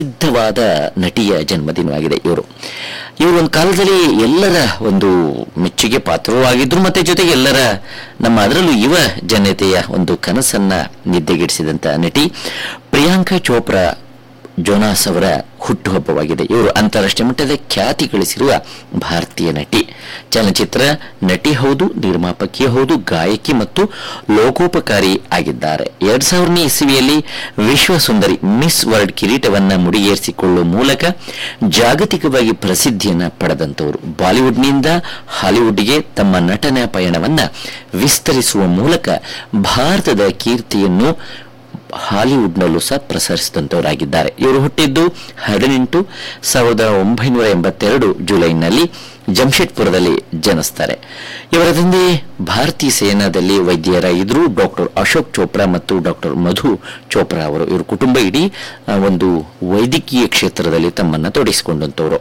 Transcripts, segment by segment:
ಪ್ರಸಿದ್ಧವಾದ ನಟಿಯ ಜನ್ಮದಿನವಾಗಿದೆ ಇವರು ಇವರು ಒಂದು ಕಾಲದಲ್ಲಿ ಎಲ್ಲರ ಒಂದು ಮೆಚ್ಚುಗೆ ಪಾತ್ರವೂ ಆಗಿದ್ರು ಮತ್ತೆ ಜೊತೆಗೆ ಎಲ್ಲರ ನಮ್ಮ ಅದರಲ್ಲೂ ಯುವ ಜನತೆಯ ಒಂದು ಕನಸನ್ನ ನಿದ್ದೆಗೆಡಿಸಿದಂತ ನಟಿ ಪ್ರಿಯಾಂಕಾ ಚೋಪ್ರಾ ಜೋನಾಸ್ ಅವರ ಹುಟ್ಟುಹಬ್ಬವಾಗಿದೆ ಇವರು ಅಂತಾರಾಷ್ಟ್ರೀಯ ಮಟ್ಟದ ಖ್ಯಾತಿ ಗಳಿಸಿರುವ ಭಾರತೀಯ ನಟಿ ಚಲನಚಿತ್ರ ನಟಿ ಹೌದು ನಿರ್ಮಾಪಕಿ ಹೌದು ಗಾಯಕಿ ಮತ್ತು ಲೋಕೋಪಕಾರಿ ಆಗಿದ್ದಾರೆ ಎರಡ್ ಸಾವಿರನೇ ಇಸವಿಯಲ್ಲಿ ವಿಶ್ವ ಸುಂದರಿ ಮಿಸ್ ವರ್ಲ್ಡ್ ಕಿರೀಟವನ್ನ ಮುಡಿಗೇರಿಸಿಕೊಳ್ಳುವ ಮೂಲಕ ಜಾಗತಿಕವಾಗಿ ಪ್ರಸಿದ್ಧಿಯನ್ನ ಪಡೆದಂತವರು ಬಾಲಿವುಡ್ನಿಂದ ಹಾಲಿವುಡ್ಗೆ ತಮ್ಮ ನಟನ ಪಯಣವನ್ನ ವಿಸ್ತರಿಸುವ ಮೂಲಕ ಭಾರತದ ಕೀರ್ತಿಯನ್ನು ಹಾಲಿವುಡ್ನಲ್ಲೂ ಸಹ ಪ್ರಸರಿಸಿದಂತವರಾಗಿದ್ದಾರೆ ಇವರು ಹುಟ್ಟಿದ್ದು ಹದಿನೆಂಟು ಸಾವಿರದ ಒಂಬೈನೂರ ಎಂಬತ್ತೆರಡು ಜುಲೈನಲ್ಲಿ ಜಮ್ಶೆಡ್ಪುರದಲ್ಲಿ ಜನಿಸ್ತಾರೆ ಇವರ ತಂದೆ ಭಾರತೀಯ ಸೇನಾದಲ್ಲಿ ವೈದ್ಯರಾಗಿದ್ದರು ಡಾಕ್ಟರ್ ಅಶೋಕ್ ಚೋಪ್ರಾ ಮತ್ತು ಡಾಕ್ಟರ್ ಮಧು ಚೋಪ್ರಾ ಅವರು ಇವರು ಕುಟುಂಬ ಇಡೀ ಆ, ಒಂದು ವೈದ್ಯಕೀಯ ಕ್ಷೇತ್ರದಲ್ಲಿ ತಮ್ಮನ್ನ ತೊಡಗಿಸಿಕೊಂಡಂತವರು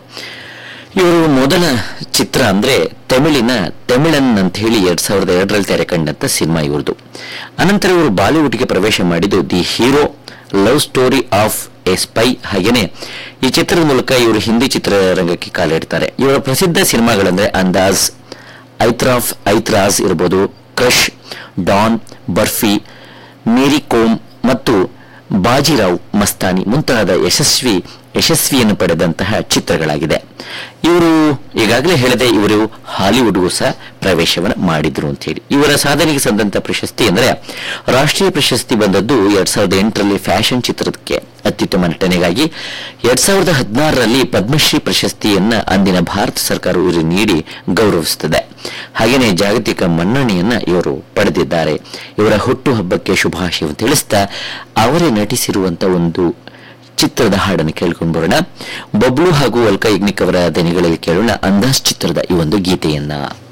ಇವರು ಮೊದಲ ಚಿತ್ರ ಅಂದ್ರೆ ತಮಿಳಿನ ತಮಿಳನ್ ಅಂತ ಹೇಳಿ ಎರಡ್ ಸಾವಿರದ ಎರಡರಲ್ಲಿ ತೆರೆ ಕಂಡಂತ ಸಿನಿಮಾ ಇವ್ರದ್ದು ಅನಂತರ ಇವರು ಬಾಲಿವುಡ್ಗೆ ಪ್ರವೇಶ ಮಾಡಿದ್ದು the hero love story of a spy ಹಾಗೇನೆ ಈ ಚಿತ್ರದ ಮೂಲಕ ಇವರು ಹಿಂದಿ ಚಿತ್ರರಂಗಕ್ಕೆ ಕಾಲಿಡ್ತಾರೆ ಇವರ ಪ್ರಸಿದ್ಧ ಸಿನಿಮಾಗಳಂದ್ರೆ ಅಂದಾಜ್ ಐತ್ರಾಫ್ ಐತ್ರಾಜ್ ಇರ್ಬೋದು ಕ್ರಶ್ ಡಾನ್ ಬರ್ಫಿ ಮೇರಿ ಕೋಮ್ ಮತ್ತು ಬಾಜಿರಾವ್ ಮಸ್ತಾನಿ ಮುಂತಾದ ಯಶಸ್ವಿ ಯಶಸ್ವಿಯನ್ನು ಪಡೆದಂತಹ ಚಿತ್ರಗಳಾಗಿದೆ ಇವರು ಈಗಾಗಲೇ ಹೇಳಿದೆ ಇವರು ಹಾಲಿವುಡ್ಗೂ ಸಹ ಪ್ರವೇಶವನ್ನು ಮಾಡಿದ್ರು ಅಂತ ಹೇಳಿ ಇವರ ಸಾಧನೆಗೆ ಸಂದಂತ ಪ್ರಶಸ್ತಿ ಅಂದರೆ ರಾಷ್ಟ್ರೀಯ ಪ್ರಶಸ್ತಿ ಬಂದದ್ದು ಎರಡ್ ಸಾವಿರದ ಎಂಟರಲ್ಲಿ ಫ್ಯಾಷನ್ ಚಿತ್ರಕ್ಕೆ ಅತ್ಯುತ್ತಮ ನಟನೆಗಾಗಿ ಎರಡ್ ಸಾವಿರದ ಹದಿನಾರರಲ್ಲಿ ಪದ್ಮಶ್ರೀ ಪ್ರಶಸ್ತಿಯನ್ನ ಅಂದಿನ ಭಾರತ ಸರ್ಕಾರ ಇವರು ನೀಡಿ ಗೌರವಿಸುತ್ತದೆ ಹಾಗೆಯೇ ಜಾಗತಿಕ ಮನ್ನಣೆಯನ್ನ ಇವರು ಪಡೆದಿದ್ದಾರೆ ಇವರ ಹುಟ್ಟುಹಬ್ಬಕ್ಕೆ ಶುಭಾಶಯವನ್ನು ತಿಳಿಸ್ತಾ ಅವರೇ ನಟಿಸಿರುವಂತ ಒಂದು ಚಿತ್ರದ ಹಾಡನ್ನು ಕೇಳ್ಕೊಂಡು ಬರೋಣ ಬಬ್ಲು ಹಾಗೂ ಅಲ್ಕಾ ಇಗ್ನಿಕ್ ಅವರ ದನಿಗಳಲ್ಲಿ ಕೇಳೋಣ ಅಂದಾಜ್ ಚಿತ್ರದ ಈ ಒಂದು ಗೀತೆಯನ್ನ